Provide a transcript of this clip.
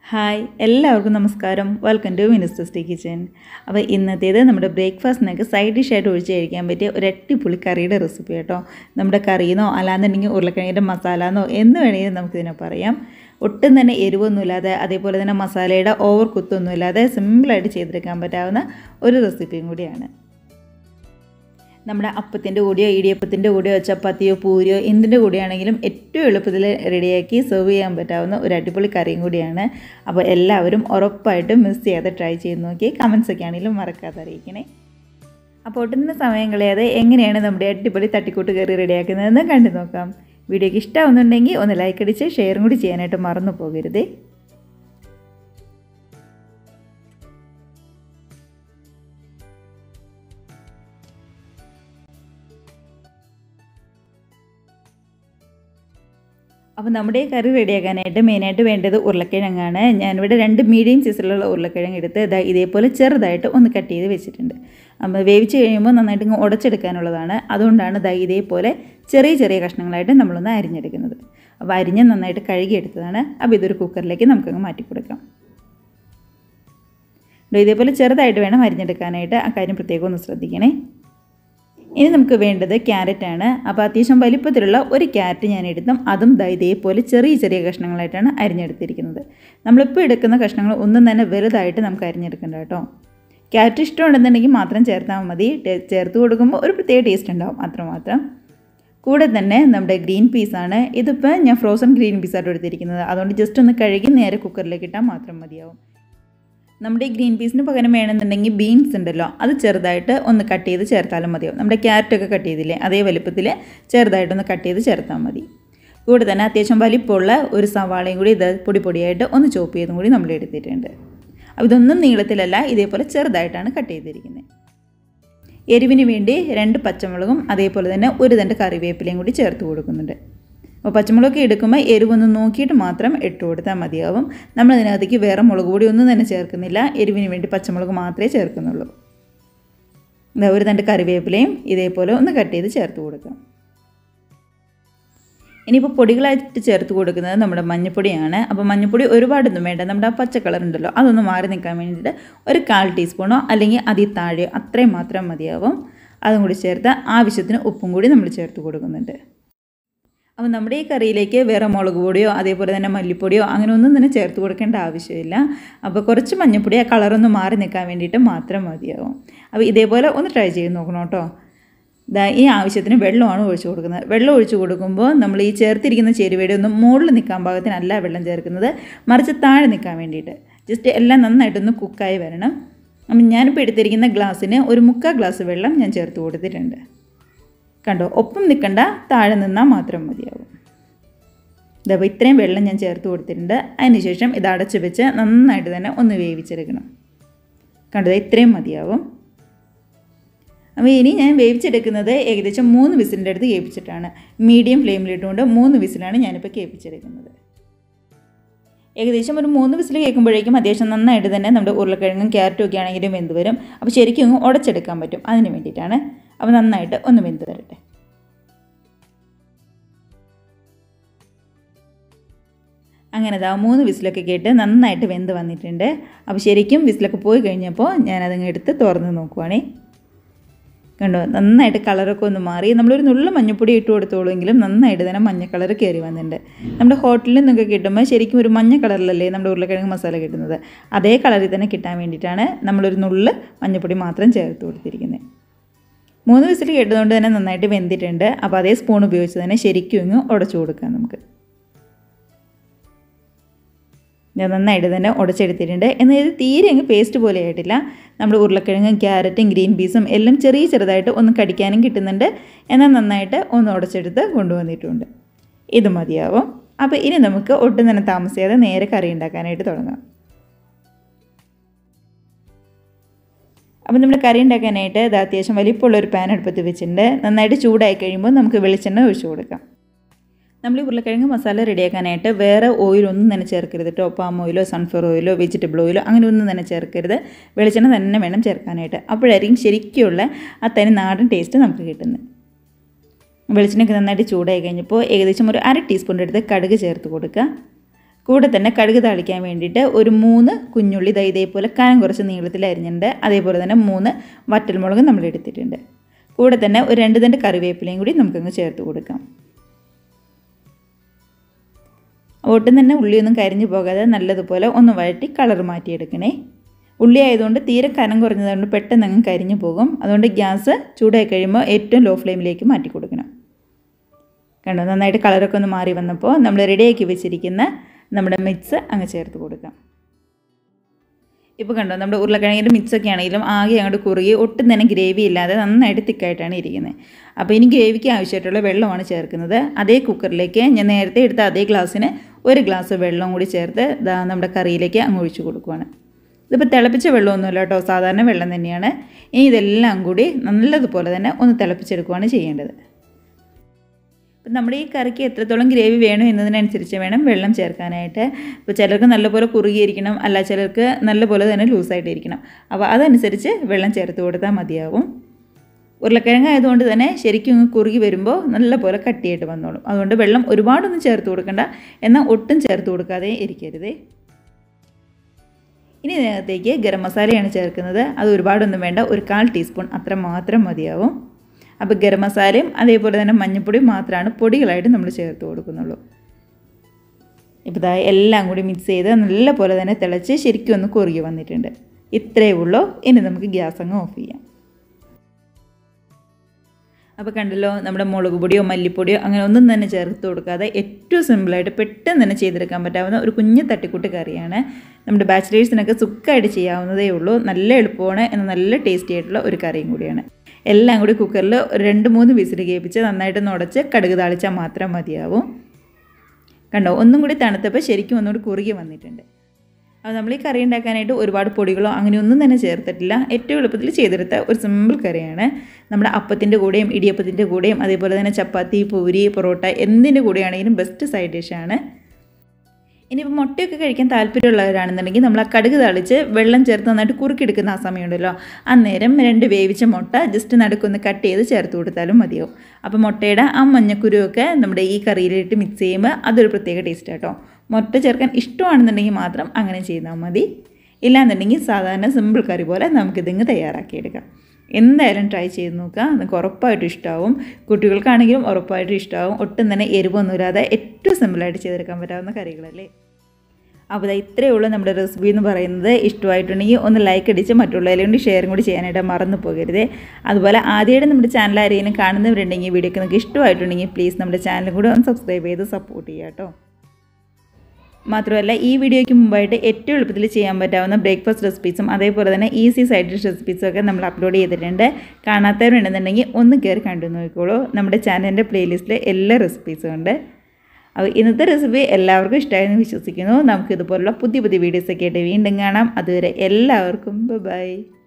hi എല്ലാവർക്കും നമസ്കാരം welcome to minister stay kitchen അപ്പോൾ ഇന്നത്തേത് നമ്മുടെ ബ്രേക്ക്ഫാസ്റ്റിനൊക്കെ സൈഡ് ഡിഷായിട്ട് ഒഴിച്ച് കഴിക്കാൻ പറ്റിയ ഒരു അടിപൊളി കറിയുടെ റെസിപ്പി കേട്ടോ നമ്മുടെ കറിയെന്നോ അല്ലാന്നുണ്ടെങ്കിൽ ഉരുളക്കിഴങ്ങിൻ്റെ മസാല എന്നോ എന്ന് വേണമെങ്കിലും നമുക്കിതിനെ പറയാം ഒട്ടും തന്നെ എരിവൊന്നുമില്ലാതെ അതേപോലെ തന്നെ മസാലയുടെ ഓവർ കുത്തൊന്നുമില്ലാതെ സിമ്പിളായിട്ട് ചെയ്തെടുക്കാൻ പറ്റാവുന്ന ഒരു റെസിപ്പിയും കൂടിയാണ് നമ്മുടെ അപ്പത്തിൻ്റെ കൂടെയോ ഇടിയപ്പത്തിൻ്റെ കൂടെയോ ചപ്പാത്തിയോ പൂരിയോ എന്തിൻ്റെ കൂടെയാണെങ്കിലും ഏറ്റവും എളുപ്പത്തിൽ റെഡിയാക്കി സെർവ് ചെയ്യാൻ പറ്റാവുന്ന ഒരു അടിപൊളി കറിയും കൂടിയാണ് അപ്പോൾ എല്ലാവരും ഉറപ്പായിട്ടും മിസ് ചെയ്യാതെ ട്രൈ ചെയ്ത് നോക്കി കമൻസ് ഒക്കെ ആണെങ്കിലും മറക്കാതെ അറിയിക്കണേ അപ്പോൾ ഒട്ടും തന്നെ സമയം കളയാതെ എങ്ങനെയാണ് നമ്മുടെ അടിപൊളി തട്ടിക്കൂട്ട് കറി റെഡിയാക്കുന്നതെന്ന് കണ്ടു നോക്കാം വീഡിയോയ്ക്ക് ഇഷ്ടമാവുന്നുണ്ടെങ്കിൽ ഒന്ന് ലൈക്ക് അടിച്ച് ഷെയറും കൂടി ചെയ്യാനായിട്ട് മറന്നു പോകരുതേ അപ്പോൾ നമ്മുടെ ഈ കറി റെഡിയാക്കാനായിട്ട് മെയിനായിട്ട് വേണ്ടത് ഉരുളക്കിഴങ്ങാണ് ഞാനിവിടെ രണ്ട് മീഡിയം സൈസിലുള്ള ഉരുളക്കിഴങ്ങ് എടുത്ത് ഇതാ ഇതേപോലെ ചെറുതായിട്ട് ഒന്ന് കട്ട് ചെയ്ത് വെച്ചിട്ടുണ്ട് അപ്പോൾ വേവിച്ച് കഴിയുമ്പോൾ നന്നായിട്ട് ഇങ്ങ് ഉടച്ചെടുക്കാനുള്ളതാണ് അതുകൊണ്ടാണ് ദാ ഇതേപോലെ ചെറിയ ചെറിയ കഷ്ണങ്ങളായിട്ട് നമ്മളൊന്ന് അരിഞ്ഞെടുക്കുന്നത് അപ്പോൾ അരിഞ്ഞ് നന്നായിട്ട് കഴുകിയെടുത്തതാണ് അപ്പോൾ ഇതൊരു കുക്കറിലേക്ക് നമുക്കങ്ങ് മാറ്റി കൊടുക്കാം ഇതേപോലെ ചെറുതായിട്ട് വേണം അരിഞ്ഞെടുക്കാനായിട്ട് ആ കാര്യം പ്രത്യേകം ഒന്ന് ശ്രദ്ധിക്കണേ ഇനി നമുക്ക് വേണ്ടത് ക്യാരറ്റാണ് അപ്പോൾ അത്യാവശ്യം വലിപ്പത്തിലുള്ള ഒരു ക്യാരറ്റ് ഞാൻ എടുത്തും അതും ദാ ഇതേപോലെ ചെറിയ ചെറിയ കഷ്ണങ്ങളായിട്ടാണ് അരിഞ്ഞെടുത്തിരിക്കുന്നത് നമ്മളിപ്പോൾ എടുക്കുന്ന കഷ്ണങ്ങൾ ഒന്നും തന്നെ വലുതായിട്ട് നമുക്ക് അരിഞ്ഞെടുക്കണ്ട കേട്ടോ ക്യാരറ്റ് ഇഷ്ടമുണ്ടെന്നുണ്ടെങ്കിൽ മാത്രം ചേർത്താൽ മതി ചേർത്ത് കൊടുക്കുമ്പോൾ ഒരു പ്രത്യേക ടേസ്റ്റ് ഉണ്ടാവും അത്രമാത്രം കൂടെ തന്നെ നമ്മുടെ ഗ്രീൻ പീസാണ് ഇതിപ്പോൾ ഞാൻ ഫ്രോസൺ ഗ്രീൻ പീസായിട്ട് എടുത്തിരിക്കുന്നത് അതുകൊണ്ട് ജസ്റ്റ് ഒന്ന് കഴുകി നേരെ കുക്കറിലേക്ക് ഇട്ടാൽ മാത്രം മതിയാവും നമ്മുടെ ഈ ഗ്രീൻ പീസിന് പകരം വേണമെന്നുണ്ടെങ്കിൽ ബീൻസ് ഉണ്ടല്ലോ അത് ചെറുതായിട്ട് ഒന്ന് കട്ട് ചെയ്ത് ചേർത്താലും മതിയാവും നമ്മുടെ ക്യാരറ്റൊക്കെ കട്ട് ചെയ്തില്ലേ അതേ വലുപ്പത്തിൽ ചെറുതായിട്ടൊന്ന് കട്ട് ചെയ്ത് ചേർത്താൽ മതി കൂടെ തന്നെ അത്യാവശ്യം വലിപ്പമുള്ള ഒരു സവാളയും കൂടി ഇത് പൊടി പൊടിയായിട്ട് ഒന്ന് ചോപ്പ് ചെയ്തും കൂടി നമ്മൾ എടുത്തിട്ടുണ്ട് അപ്പോൾ ഇതൊന്നും നീളത്തിലല്ല ഇതേപോലെ ചെറുതായിട്ടാണ് കട്ട് ചെയ്തിരിക്കുന്നത് എരിവിന് വേണ്ടി രണ്ട് പച്ചമുളകും അതേപോലെ തന്നെ ഒരു തണ്ട് കറിവേപ്പിലയും കൂടി ചേർത്ത് കൊടുക്കുന്നുണ്ട് അപ്പോൾ പച്ചമുളകൊക്കെ എടുക്കുമ്പോൾ എരിവൊന്ന് നോക്കിയിട്ട് മാത്രം ഇട്ട് കൊടുത്താൽ മതിയാവും നമ്മൾ ഇതിനകത്തേക്ക് വേറെ മുളക് പൊടി ഒന്നും തന്നെ ചേർക്കുന്നില്ല എരിവിന് വേണ്ടി പച്ചമുളക് മാത്രമേ ചേർക്കുന്നുള്ളൂ ഇതാ ഒരു തണ്ട് കറിവേപ്പിലയും ഇതേപോലെ ഒന്ന് കട്ട് ചെയ്ത് ചേർത്ത് കൊടുക്കാം ഇനിയിപ്പോൾ പൊടികളായിട്ട് ചേർത്ത് കൊടുക്കുന്നത് നമ്മുടെ മഞ്ഞൾപ്പൊടിയാണ് അപ്പോൾ മഞ്ഞൾപ്പൊടി ഒരുപാടൊന്നും വേണ്ട നമ്മുടെ ആ പച്ച കളർ ഉണ്ടല്ലോ അതൊന്ന് മാറി നിൽക്കാൻ വേണ്ടിയിട്ട് ഒരു കാൽ ടീസ്പൂണോ അല്ലെങ്കിൽ അതിൽ താഴെയോ അത്രയും മാത്രം മതിയാവും അതും കൂടി ചേർത്ത് ആവശ്യത്തിന് ഉപ്പും കൂടി നമ്മൾ ചേർത്ത് കൊടുക്കുന്നുണ്ട് അപ്പോൾ നമ്മുടെ ഈ കറിയിലേക്ക് വേറെ മുളക് പൊടിയോ അതേപോലെ തന്നെ മല്ലിപ്പൊടിയോ അങ്ങനെ ഒന്നും തന്നെ ചേർത്ത് കൊടുക്കേണ്ട ആവശ്യമില്ല അപ്പോൾ കുറച്ച് മഞ്ഞൾപ്പൊടി ആ കളറൊന്ന് മാറി നിൽക്കാൻ വേണ്ടിയിട്ട് മാത്രം മതിയാവും അപ്പോൾ ഇതേപോലെ ഒന്ന് ട്രൈ ചെയ്ത് നോക്കണം കേട്ടോ ദാ ഈ ആവശ്യത്തിന് വെള്ളമാണ് ഒഴിച്ചു കൊടുക്കുന്നത് വെള്ളം ഒഴിച്ചു കൊടുക്കുമ്പോൾ നമ്മൾ ഈ ചേർത്തിരിക്കുന്ന ചേരുവയുടെ ഒന്നും മുകളിൽ നിൽക്കാൻ പാകത്തിനല്ല വെള്ളം ചേർക്കുന്നത് മറിച്ച് താഴെ നിൽക്കാൻ വേണ്ടിയിട്ട് ജസ്റ്റ് എല്ലാം നന്നായിട്ടൊന്ന് കുക്കായി വരണം അപ്പം ഞാനിപ്പോൾ എടുത്തിരിക്കുന്ന ഗ്ലാസ്സിന് ഒരു മുക്കാൽ ഗ്ലാസ് വെള്ളം ഞാൻ ചേർത്ത് കൊടുത്തിട്ടുണ്ട് കണ്ടോ ഒപ്പം നിൽക്കണ്ട താഴെ നിന്നാൽ മാത്രം മതിയാവും ഇതപ്പോൾ ഇത്രയും വെള്ളം ഞാൻ ചേർത്ത് കൊടുത്തിട്ടുണ്ട് അതിനുശേഷം ഇത് അടച്ച് വെച്ച് നന്നായിട്ട് തന്നെ ഒന്ന് വേവിച്ചെടുക്കണം കണ്ടോ ഇത്രയും മതിയാവും അപ്പോൾ ഇനി ഞാൻ വേവിച്ചെടുക്കുന്നത് ഏകദേശം മൂന്ന് വിസിലിൻ്റെ അടുത്ത് കേൾപ്പിച്ചിട്ടാണ് മീഡിയം ഫ്ലെയിമിലിട്ടുകൊണ്ട് മൂന്ന് വിസിലാണ് ഞാനിപ്പോൾ കേൾപ്പിച്ചെടുക്കുന്നത് ഏകദേശം ഒരു മൂന്ന് വിസിൽ കേൾക്കുമ്പോഴേക്കും അത്യാവശ്യം നന്നായിട്ട് തന്നെ നമ്മുടെ ഉരുളക്കിഴങ്ങും ക്യാരറ്റും ഒക്കെ ആണെങ്കിലും വെന്ത് വരും അപ്പോൾ ശരിക്കും ഒന്ന് ഉടച്ചെടുക്കാൻ പറ്റും അതിന് വേണ്ടിയിട്ടാണ് അപ്പോൾ നന്നായിട്ട് ഒന്ന് വെന്ത് വരട്ടെ അങ്ങനെ ഇതാ മൂന്ന് വിസിലൊക്കെ കേട്ട് നന്നായിട്ട് വെന്ത് വന്നിട്ടുണ്ട് അപ്പോൾ ശരിക്കും വിസിലൊക്കെ പോയി കഴിഞ്ഞപ്പോൾ ഞാനതങ്ങ് എടുത്ത് തുറന്ന് നോക്കുവാണേ കണ്ടോ നന്നായിട്ട് കളറൊക്കെ ഒന്ന് മാറി നമ്മളൊരു നുള്ള മഞ്ഞപ്പൊടി ഇട്ട് കൊടുത്തോളെങ്കിലും നന്നായിട്ട് തന്നെ മഞ്ഞ കളർ കയറി വന്നിട്ടുണ്ട് നമ്മുടെ ഹോട്ടലിൽ നിന്നൊക്കെ കിട്ടുമ്പോൾ ശരിക്കും ഒരു മഞ്ഞ കളറിലല്ലേ നമ്മുടെ ഉരുളക്കിഴങ്ങ് മസാല കിട്ടുന്നത് അതേ കളറിൽ തന്നെ കിട്ടാൻ വേണ്ടിയിട്ടാണ് നമ്മളൊരു നുള്ള് മഞ്ഞപ്പൊടി മാത്രം ചേർത്ത് കൊടുത്തിരിക്കുന്നത് മൂന്ന് വിസിൽ കേട്ടതുകൊണ്ട് തന്നെ നന്നായിട്ട് വെന്തിട്ടുണ്ട് അപ്പോൾ അതേ സ്പൂൺ ഉപയോഗിച്ച് തന്നെ ശരിക്കും ഇങ്ങ് ഉടച്ചു കൊടുക്കാം നമുക്ക് ഞാൻ നന്നായിട്ട് തന്നെ ഉടച്ചെടുത്തിട്ടുണ്ട് എന്നാൽ ഇത് തീരെ അങ്ങ് പേസ്റ്റ് പോലെ ആയിട്ടില്ല നമ്മുടെ ഉരുളക്കിഴങ്ങും ക്യാരറ്റും ഗ്രീൻ പീസും എല്ലാം ചെറിയ ചെറുതായിട്ട് ഒന്ന് കടിക്കാനും കിട്ടുന്നുണ്ട് എന്നാൽ നന്നായിട്ട് ഒന്ന് ഉടച്ചെടുത്ത് കൊണ്ടുവന്നിട്ടുണ്ട് ഇത് മതിയാവും അപ്പോൾ ഇനി നമുക്ക് ഒട്ടും തന്നെ താമസിയാതെ നേരെ കറി ഉണ്ടാക്കാനായിട്ട് തുടങ്ങാം അപ്പോൾ നമ്മൾ കറി ഉണ്ടാക്കാനായിട്ട് ഇത് അത്യാവശ്യം വലിപ്പമുള്ള ഒരു പാൻ അടുപ്പത്ത് വെച്ചിട്ടുണ്ട് നന്നായിട്ട് ചൂടായി കഴിയുമ്പോൾ നമുക്ക് വെളിച്ചെണ്ണ ഒഴിച്ചു കൊടുക്കാം നമ്മൾ ഈ ഉരുളക്കിഴങ്ങ് മസാല റെഡിയാക്കാനായിട്ട് വേറെ ഓയിലൊന്നും തന്നെ ചേർക്കരുത് കേട്ടോ പാം ഓയിലോ സൺഫ്ലവർ ഓയിലോ വെജിറ്റബിൾ ഓയിലോ അങ്ങനെ ഒന്നും തന്നെ ചേർക്കരുത് വെളിച്ചെണ്ണ തന്നെ വേണം ചേർക്കാനായിട്ട് അപ്പോഴായിരിക്കും ശരിക്കുള്ള ആ തനി നാടൻ ടേസ്റ്റ് നമുക്ക് കിട്ടുന്നത് വെളിച്ചെണ്ണയൊക്കെ നന്നായിട്ട് ചൂടായി കഴിഞ്ഞപ്പോൾ ഏകദേശം ഒരു അര ടീസ്പൂൺ എടുത്ത് കടുക് ചേർത്ത് കൊടുക്കുക കൂടെ തന്നെ കടുക് താളിക്കാൻ വേണ്ടിയിട്ട് ഒരു മൂന്ന് കുഞ്ഞുള്ളി ദൈ ഇതേപോലെ കനം കുറച്ച് നീളത്തിൽ അരിഞ്ഞിട്ടുണ്ട് അതേപോലെ തന്നെ മൂന്ന് വറ്റൽമുളക് നമ്മൾ എടുത്തിട്ടുണ്ട് കൂടെ തന്നെ ഒരു രണ്ട് തണ്ട് കറിവേപ്പിലയും കൂടി നമുക്കങ്ങ് ചേർത്ത് കൊടുക്കാം ഒട്ടും തന്നെ ഉള്ളിയൊന്നും കരിഞ്ഞു പോകാതെ നല്ലതുപോലെ ഒന്ന് വഴറ്റി കളർ മാറ്റിയെടുക്കണേ ഉള്ളി ആയതുകൊണ്ട് തീരെ കനം കുറഞ്ഞതുകൊണ്ട് പെട്ടെന്ന് അങ്ങ് കരിഞ്ഞു പോകും അതുകൊണ്ട് ഗ്യാസ് ചൂടായി കഴിയുമ്പോൾ ഏറ്റവും ലോ ഫ്ലെയിമിലേക്ക് മാറ്റി കൊടുക്കണം കണ്ടോ നന്നായിട്ട് കളറൊക്കെ ഒന്ന് മാറി വന്നപ്പോൾ നമ്മൾ റെഡിയാക്കി വെച്ചിരിക്കുന്ന നമ്മുടെ മിക്സ് അങ്ങ് ചേർത്ത് കൊടുക്കാം ഇപ്പോൾ കണ്ടോ നമ്മുടെ ഉരുളക്കിഴങ്ങിൻ്റെ മിക്സൊക്കെ ആണെങ്കിലും ആകെ അങ്ങോട്ട് കുറുകി ഒട്ടും തന്നെ ഗ്രേവി ഇല്ലാതെ നന്നായിട്ട് തിക്കായിട്ടാണ് ഇരിക്കുന്നത് അപ്പോൾ ഇനി ഗ്രേവിക്ക് ആവശ്യമായിട്ടുള്ള വെള്ളമാണ് ചേർക്കുന്നത് അതേ കുക്കറിലേക്ക് ഞാൻ നേരത്തെ എടുത്ത അതേ ഗ്ലാസ്സിന് ഒരു ഗ്ലാസ് വെള്ളം കൂടി ചേർത്ത് ദാ നമ്മുടെ കറിയിലേക്ക് അങ്ങ് ഒഴിച്ചു കൊടുക്കുവാണ് ഇതിപ്പോൾ തിളപ്പിച്ച വെള്ളമൊന്നുമില്ല കേട്ടോ സാധാരണ വെള്ളം തന്നെയാണ് ഇനി ഇതെല്ലാം കൂടി നല്ലതുപോലെ തന്നെ ഒന്ന് തിളപ്പിച്ചെടുക്കുകയാണ് ചെയ്യേണ്ടത് അപ്പം നമ്മുടെ ഈ കറിക്ക് എത്രത്തോളം ഗ്രേവി വേണം എന്നതിനനുസരിച്ച് വേണം വെള്ളം ചേർക്കാനായിട്ട് ഇപ്പോൾ ചിലർക്ക് നല്ലപോലെ കുറുകിയിരിക്കണം അല്ല ചിലർക്ക് നല്ലപോലെ തന്നെ ലൂസായിട്ട് ഇരിക്കണം അപ്പോൾ അതനുസരിച്ച് വെള്ളം ചേർത്ത് കൊടുത്താൽ മതിയാവും ഉരുളക്കിഴങ്ങ് ആയതുകൊണ്ട് തന്നെ ശരിക്കും ഇങ്ങ് കുറുകി വരുമ്പോൾ നല്ലപോലെ കട്ടിയായിട്ട് വന്നോളും അതുകൊണ്ട് വെള്ളം ഒരുപാടൊന്നും ചേർത്ത് കൊടുക്കണ്ട എന്നാൽ ഒട്ടും ചേർത്ത് കൊടുക്കാതെ ഇരിക്കരുതേ ഇനി ഇതിനകത്തേക്ക് ഗരം മസാലയാണ് ചേർക്കുന്നത് അത് ഒരുപാടൊന്നും വേണ്ട ഒരു കാൽ ടീസ്പൂൺ അത്ര മാത്രം മതിയാവും അപ്പോൾ ഗരം മസാലയും അതേപോലെ തന്നെ മഞ്ഞൾപ്പൊടിയും മാത്രമാണ് പൊടികളായിട്ട് നമ്മൾ ചേർത്ത് കൊടുക്കുന്നുള്ളൂ ഇപ്പോൾ ഇതാ എല്ലാം കൂടി മിക്സ് ചെയ്ത് നല്ലപോലെ തന്നെ തിളച്ച് ശരിക്കും ഒന്ന് കുറുകി വന്നിട്ടുണ്ട് ഇത്രയേ ഉള്ളൂ ഇനി നമുക്ക് ഗ്യാസ് അങ്ങ് ഓഫ് ചെയ്യാം അപ്പോൾ കണ്ടല്ലോ നമ്മുടെ മുളക് പൊടിയോ മല്ലിപ്പൊടിയോ അങ്ങനെ ഒന്നും തന്നെ ചേർത്ത് കൊടുക്കാതെ ഏറ്റവും സിമ്പിളായിട്ട് പെട്ടെന്ന് തന്നെ ചെയ്തെടുക്കാൻ പറ്റാവുന്ന ഒരു കുഞ്ഞ് തട്ടിക്കൂട്ട് കറിയാണ് നമ്മുടെ ബാച്ചിലേഴ്സിനൊക്കെ സുഖമായിട്ട് ചെയ്യാവുന്നതേ ഉള്ളൂ നല്ല എളുപ്പമാണ് എന്നാൽ നല്ല ടേസ്റ്റി ആയിട്ടുള്ള ഒരു കറിയും കൂടിയാണ് എല്ലാം കൂടി കുക്കറിൽ ഒരു രണ്ട് മൂന്ന് വിസിൽ കേൾപ്പിച്ച് നന്നായിട്ട് നുടച്ച് കടുക് താളിച്ചാൽ മാത്രം മതിയാവും കണ്ടോ ഒന്നും കൂടി തണുത്തപ്പോൾ ശരിക്കും ഒന്നുകൂടി കുറുകി വന്നിട്ടുണ്ട് അപ്പോൾ നമ്മൾ ഈ കറി ഉണ്ടാക്കാനായിട്ട് ഒരുപാട് പൊടികളോ അങ്ങനെയൊന്നും തന്നെ ചേർത്തിട്ടില്ല ഏറ്റവും എളുപ്പത്തിൽ ചെയ്തെടുത്ത ഒരു സിമ്പിൾ കറിയാണ് നമ്മുടെ അപ്പത്തിൻ്റെ കൂടെയും ഇടിയപ്പത്തിൻ്റെ കൂടെയും അതേപോലെ തന്നെ ചപ്പാത്തി പൂരി പൊറോട്ട എന്തിൻ്റെ കൂടെയാണെങ്കിലും ബെസ്റ്റ് സൈഡ് ഡിഷാണ് ഇനിയിപ്പോൾ മുട്ടയൊക്കെ കഴിക്കാൻ താല്പര്യമുള്ളവരാണെന്നുണ്ടെങ്കിൽ നമ്മൾ ആ കടുക് തളിച്ച് വെള്ളം ചേർത്ത് നന്നായിട്ട് കുറുക്കിയെടുക്കുന്ന ആ സമയമുണ്ടല്ലോ അന്നേരം രണ്ട് വേവിച്ച മുട്ട ജസ്റ്റ് നടുക്കൊന്ന് കട്ട് ചെയ്ത് ചേർത്ത് കൊടുത്താലും മതിയാവും അപ്പോൾ മുട്ടയുടെ ആ മഞ്ഞക്കുരുവൊക്കെ നമ്മുടെ ഈ കറിയിലിട്ട് മിക്സ് ചെയ്യുമ്പോൾ അതൊരു പ്രത്യേക ടേസ്റ്റ് കേട്ടോ മുട്ട ചേർക്കാൻ ഇഷ്ടമാണെന്നുണ്ടെങ്കിൽ മാത്രം അങ്ങനെ ചെയ്താൽ മതി ഇല്ലാന്നുണ്ടെങ്കിൽ സാധാരണ സിമ്പിൾ കറി പോലെ നമുക്കിതിങ്ങ് തയ്യാറാക്കിയെടുക്കാം എന്തായാലും ട്രൈ ചെയ്ത് നോക്കുക നിങ്ങൾക്ക് ഉറപ്പായിട്ടും ഇഷ്ടമാവും കുട്ടികൾക്കാണെങ്കിലും ഉറപ്പായിട്ടും ഇഷ്ടമാവും ഒട്ടും തന്നെ എരിവൊന്നും ഇല്ലാതെ ഏറ്റവും സിമ്പിളായിട്ട് ചെയ്തെടുക്കാൻ പറ്റാവുന്ന കറികളല്ലേ അപ്പോൾ ഇതാ ഇത്രയേ ഉള്ളൂ നമ്മുടെ റെസിപ്പി എന്ന് പറയുന്നത് ഇഷ്ടമായിട്ടുണ്ടെങ്കിൽ ഒന്ന് ലൈക്ക് അടിച്ച് മറ്റുള്ളവരെ കൊണ്ട് ഷെയറും കൂടി ചെയ്യാനായിട്ട് മറന്നു പോകരുത് അതുപോലെ ആദ്യമായിട്ട് നമ്മുടെ ചാനൽ ആരെങ്കിലും കാണുന്നവരുണ്ടെങ്കിൽ വീഡിയോക്ക് നിങ്ങൾക്ക് ഇഷ്ടമായിട്ടുണ്ടെങ്കിൽ പ്ലീസ് നമ്മുടെ ചാനലും കൂടി ഒന്ന് സബ്സ്ക്രൈബ് ചെയ്ത് സപ്പോർട്ട് ചെയ്യുക കേട്ടോ മാത്രമല്ല ഈ വീഡിയോയ്ക്ക് മുമ്പായിട്ട് ഏറ്റവും എളുപ്പത്തിൽ ചെയ്യാൻ പറ്റാവുന്ന ബ്രേക്ക്ഫാസ്റ്റ് റെസിപ്പീസും അതേപോലെ തന്നെ ഈസി സൈഡ് ഡിഷ് റെസിപ്പീസും ഒക്കെ നമ്മൾ അപ്ലോഡ് ചെയ്തിട്ടുണ്ട് കാണാത്തവരുണ്ടെന്നുണ്ടെങ്കിൽ ഒന്ന് കയറി കണ്ടു നോക്കിക്കോളൂ നമ്മുടെ ചാനലിൻ്റെ പ്ലേലിസ്റ്റിൽ എല്ലാ റെസിപ്പീസും ഉണ്ട് അപ്പോൾ ഇന്നത്തെ റെസിപ്പി എല്ലാവർക്കും ഇഷ്ടമായെന്ന് വിശ്വസിക്കുന്നു നമുക്ക് ഇതുപോലുള്ള പുതിയ പുതിയ വീഡിയോസൊക്കെ ആയിട്ട് വീണ്ടും കാണാം അതുവരെ എല്ലാവർക്കും ബൈ